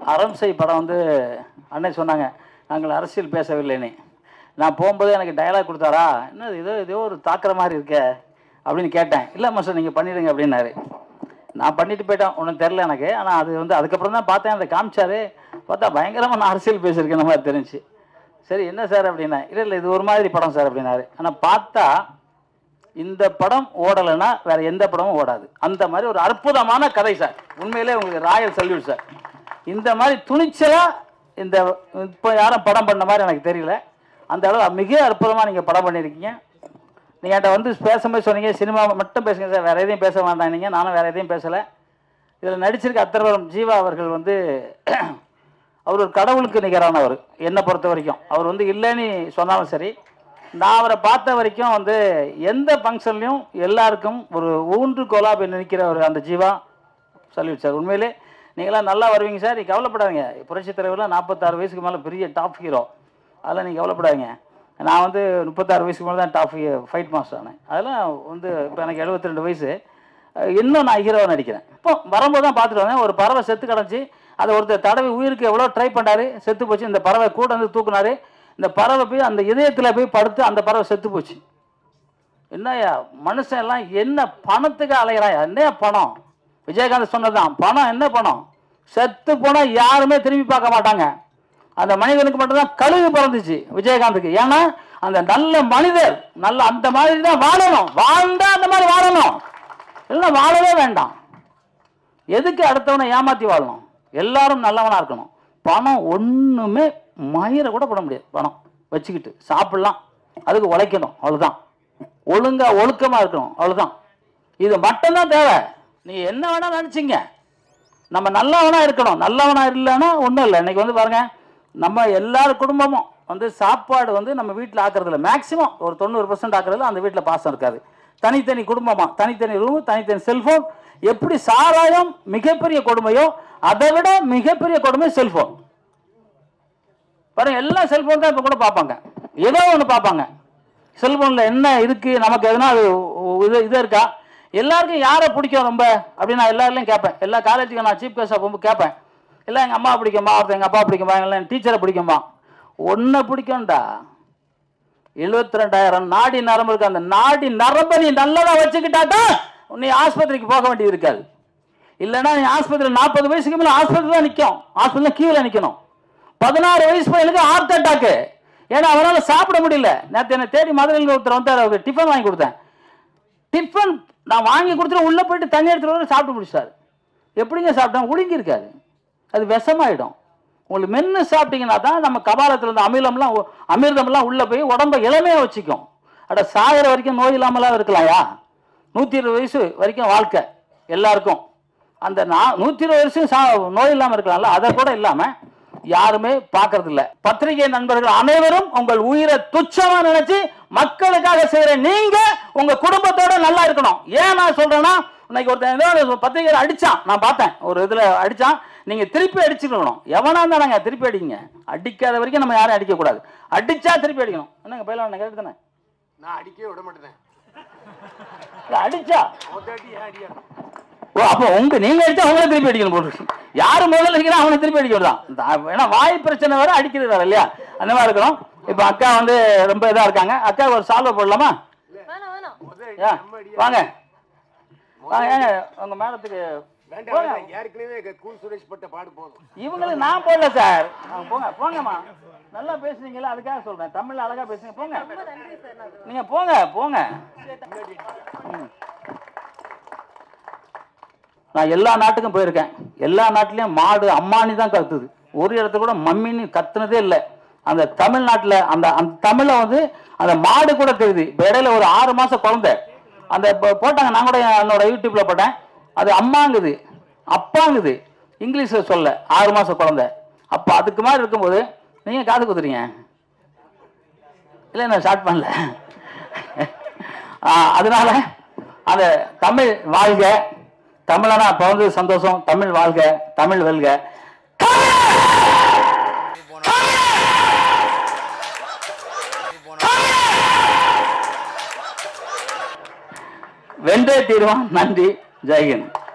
அறம் செய் படம் வந்து அண்ணன் சொன்னாங்க நாங்கள் அரசியல் பேசவில்லைன்னு நான் போகும்போது எனக்கு டயலாக் கொடுத்தாரா என்ன ஏதோ ஏதோ ஒரு தாக்குற மாதிரி இருக்கே அப்படின்னு கேட்டேன் இல்லை மாஸ்டர் நீங்கள் பண்ணிடுங்க அப்படின்னாரு நான் பண்ணிட்டு போயிட்டேன் ஒன்றும் தெரில எனக்கு ஆனால் அது வந்து அதுக்கப்புறம் தான் பார்த்தேன் அதை காமிச்சாரு பார்த்தா பயங்கரமாக நான் அரசியல் பேசியிருக்கேன் மாதிரி தெரிஞ்சு சரி என்ன சார் அப்படின்னா இல்லை இல்லை இது ஒரு மாதிரி படம் சார் அப்படின்னாரு ஆனால் பார்த்தா இந்த படம் ஓடலைன்னா வேற எந்த படமும் ஓடாது அந்த மாதிரி ஒரு அற்புதமான கதை சார் உண்மையிலே உங்களுக்கு ராயல் சல்யூட் சார் இந்த மாதிரி துணிச்சலா இந்த இப்போ யாரும் படம் பண்ண மாதிரி எனக்கு தெரியல அந்த அளவு மிக அற்புதமாக நீங்கள் படம் பண்ணியிருக்கீங்க நீங்கள் என்கிட்ட வந்து பேசும்போது சொன்னீங்க சினிமா மட்டும் பேசுங்க சார் வேறு எதையும் பேச வேண்டாம் நீங்கள் நானும் வேறு எதையும் பேசலை இதில் நடிச்சிருக்க அத்தர்வரம் ஜீவா அவர்கள் வந்து அவர் ஒரு கடவுளுக்கு நிகரானவர் என்னை பொறுத்த வரைக்கும் அவர் வந்து இல்லைன்னு சொன்னாலும் சரி நான் அவரை பார்த்த வரைக்கும் வந்து எந்த ஃபங்க்ஷன்லையும் எல்லாருக்கும் ஒரு ஊன்று கோலா போய் நிற்கிற ஒரு அந்த ஜீவா சல்யூட் சார் உண்மையிலே நீங்களாம் நல்லா வருவீங்க சார் நீங்கள் கவலைப்படாதீங்க புரட்சி தலைவரில் நாற்பத்தாறு வயசுக்கு மேலே பெரிய டாப் ஹீரோ அதெல்லாம் நீங்கள் கவலைப்படாதீங்க நான் வந்து முப்பத்தாறு வயசுக்கு மேலே தான் டாப் ஃபைட் மாஸ்டர் ஆனேன் அதெல்லாம் வந்து இப்போ எனக்கு 72 ரெண்டு வயசு அஹ் இன்னும் நான் ஹீரோவாக நடிக்கிறேன் இப்போ வரும்போது தான் பார்த்துட்டு வந்தேன் ஒரு பறவை செத்து கிடந்துச்சு அதை ஒருத்தர் தடவை உயிருக்கு எவ்வளோ ட்ரை பண்ணாரு செத்து போச்சு இந்த பறவை கூட வந்து தூக்குனாரு இந்த பறவை போய் அந்த இதயத்தில் போய் படுத்து அந்த பறவை செத்து போச்சு என்னய்யா மனுஷன் எல்லாம் என்ன பணத்துக்கு அலைகிறாயா என்ன பணம் விஜயகாந்த் சொன்னதுதான் பணம் என்ன பணம் செத்து போனா யாருமே திரும்பி பார்க்க மாட்டாங்க அந்த மனிதனுக்கு மட்டும்தான் கழுகு பிறந்துச்சு விஜயகாந்துக்கு ஏன்னா அந்த நல்ல மனிதர் நல்ல அந்த மாதிரி தான் வாழணும் வாழ்ந்தா அந்த மாதிரி வாழணும் இல்லை வாழவே வேண்டாம் எதுக்கு அடுத்தவனை ஏமாத்தி வாழணும் எல்லாரும் நல்லவனா இருக்கணும் பணம் ஒண்ணுமே மயிரை கூட போட முடியாது பணம் வச்சுக்கிட்டு சாப்பிடலாம் அதுக்கு உழைக்கணும் அவ்வளவுதான் ஒழுங்கா ஒழுக்கமா இருக்கணும் அவ்வளவுதான் இது மட்டும்தான் தேவை நீ என்ன வேணா நினைச்சீங்க நம்ம நல்லவனா இருக்கணும் நல்லவனா இல்லைன்னா ஒன்றும் இல்லை இன்னைக்கு வந்து பாருங்க நம்ம எல்லார் குடும்பமும் வந்து சாப்பாடு வந்து நம்ம வீட்டில் ஆக்குறதுல மேக்சிமம் ஒரு தொண்ணூறு பர்சன்ட் ஆக்குறதுல அந்த வீட்டில் பாசம் இருக்காது தனித்தனி குடும்பமா தனித்தனி ரூம் தனித்தனி செல்போன் எப்படி சாராயம் மிகப்பெரிய கொடுமையோ அதை விட மிகப்பெரிய கொடுமை செல்போன் பாருங்க எல்லா செல்போன் தான் இப்போ கூட பார்ப்பாங்க ஏதோ ஒன்று பார்ப்பாங்க செல்போனில் என்ன இருக்கு நமக்கு எதுனா அது இது இது இருக்கா எல்லாருக்கும் யாரை பிடிக்கும் ரொம்ப அப்படின்னு நான் எல்லாருலையும் கேட்பேன் எல்லா காலேஜுக்கும் நான் சீஃப் கெஸ்டாக போகும்போது கேட்பேன் இல்லை எங்கள் அம்மா பிடிக்குமா ஒருத்தர் எங்கள் அப்பா பிடிக்குமா இல்லை என் டீச்சரை பிடிக்குமா ஒன்றை பிடிக்கும்டா எழுபத்தி ரெண்டாயிரம் நாடி நரம்பு இருக்கு அந்த நாடி நரம்பை நீ நல்லதா வச்சுக்கிட்டா தான் நீ ஆஸ்பத்திரிக்கு போக வேண்டியது இருக்காது இல்லைன்னா நீ ஆஸ்பத்திரி நாற்பது வயசுக்கு மேலே ஆஸ்பத்திரி தான் நிற்கும் ஆஸ்பத்திரி கீழே நிற்கணும் பதினாறு வயசு பையனுக்கு ஹார்ட் அட்டாக்கு ஏன்னா அவரால் சாப்பிட முடியல நேற்று என்னை தேடி மதுரையில் ஒருத்தர் வந்தார் அவருக்கு டிஃபன் வாங்கி கொடுத்தேன் டிஃபன் நான் வாங்கி கொடுத்துட்டு உள்ளே போயிட்டு தண்ணி எடுத்துட்டு வந்து சாப்பிட்டு முடிச்சார் எப்படிங்க சாப்பிட்டேன் ஒழுங்கி இருக்காது அது விஷமாயிடும் உங்களுக்கு மென்று சாப்பிட்டீங்கன்னா தான் நம்ம கபாலத்தில் இருந்த அமிலம்லாம் உ- அமிர்தம்லாம் உள்ளே போய் உடம்ப இளமையாக வச்சுக்கும் அட சாகிற வரைக்கும் நோய் இல்லாமலாம் இருக்கலாம்யா நூற்றி இருபது வயசு வரைக்கும் வாழ்க்கை எல்லாருக்கும் அந்த நான் நூற்றி இருபது வருஷம் சா நோய் இல்லாமல் இருக்கலாம்ல அதை கூட இல்லாமல் யாருமே பார்க்கறது இல்ல பத்திரிகை நண்பர்கள் அனைவரும் உங்கள் உயிரை துச்சமா நினைச்சு மக்களுக்காக செய்யற நீங்க உங்க குடும்பத்தோட நல்லா இருக்கணும் ஏன் நான் சொல்றேன்னா இன்னைக்கு ஒருத்தன் ஏதோ ஒரு பத்திரிகையில் அடிச்சான் நான் பார்த்தேன் ஒரு இதுல அடிச்சான் நீங்க திருப்பி அடிச்சுக்கணும் எவனா இருந்தாங்க திருப்பி அடிங்க அடிக்காத வரைக்கும் நம்ம யாரும் அடிக்க கூடாது அடிச்சா திருப்பி அடிக்கணும் என்னங்க பயில கேட்டு தானே நான் அடிக்கவே விட மாட்டேன் இல்ல, அடிச்சா மொத்தாட்டி ஏன் அடியா ஓ அப்போ உங்க நீங்க அடிச்சா அவங்கள திருப்பி அடிக்கணும் போட்டு யாரு முதல்ல அடிக்கிறா அவனை திருப்பி அடிக்கிறது தான் ஏன்னா வாய் பிரச்சனை வேற அடிக்கிறது வேற இல்லையா அந்த மாதிரி இருக்கணும் இப்போ அக்கா வந்து ரொம்ப இதா இருக்காங்க அக்கா ஒரு சால்வை போடலாமா வேணாம் வேணாம் முதல் அடி ஏன்? நம்ம அடியா வாங்க வாங்க ஏங்க உங்க மேடத்துக்கு வேண்டாம் வேண்டாம் ஏற்கனவே க- கூல் சுரேஷ் பட்ட பாடு போதும் இவங்களுக்கு நான் போடல சார் ஆ, போங்க போங்கம்மா நல்லா பேசுனீங்களா அதுக்காக சொல்றேன் தமிழ்ல அழகா பேசுங்க போங்க ரொம்ப நன்றி சார் நான் நீங்க போங்க போங்க ம். நான் எல்லா நாட்டுக்கும் போயிருக்கேன் எல்லா நாட்டிலையும் மாடு அம்மானி தான் கத்துது ஒரு இடத்துல கூட மம்மின்னு கத்துனதே இல்லை அந்த தமிழ்நாட்டில் அந்த அந்த தமிழை வந்து அந்த மாடு கூட தெரியுது இப்போ இடையில ஒரு ஆறு மாசம் குழந்தை அந்த இப்போ போட்டாங்க நான் கூட என்னோட யூடியூப்ல போட்டேன் அது அம்மாங்குது அப்பாங்குது இங்கிலீஷில் சொல்ல ஆறு மாசம் குழந்தை அப்போ அதுக்கு மாதிரி இருக்கும்போது நீங்க காது குத்துறீங்க இல்லை நான் ஸ்டார்ட் பண்ணல ஆ, அதனால அந்த தமிழ் வாழ்க தமிழனா அப்ப வந்து சந்தோஷம் தமிழ் வாழ்க தமிழ் வெல்க வென்றே தீர்வான் நன்றி ஜெயஹிந்த்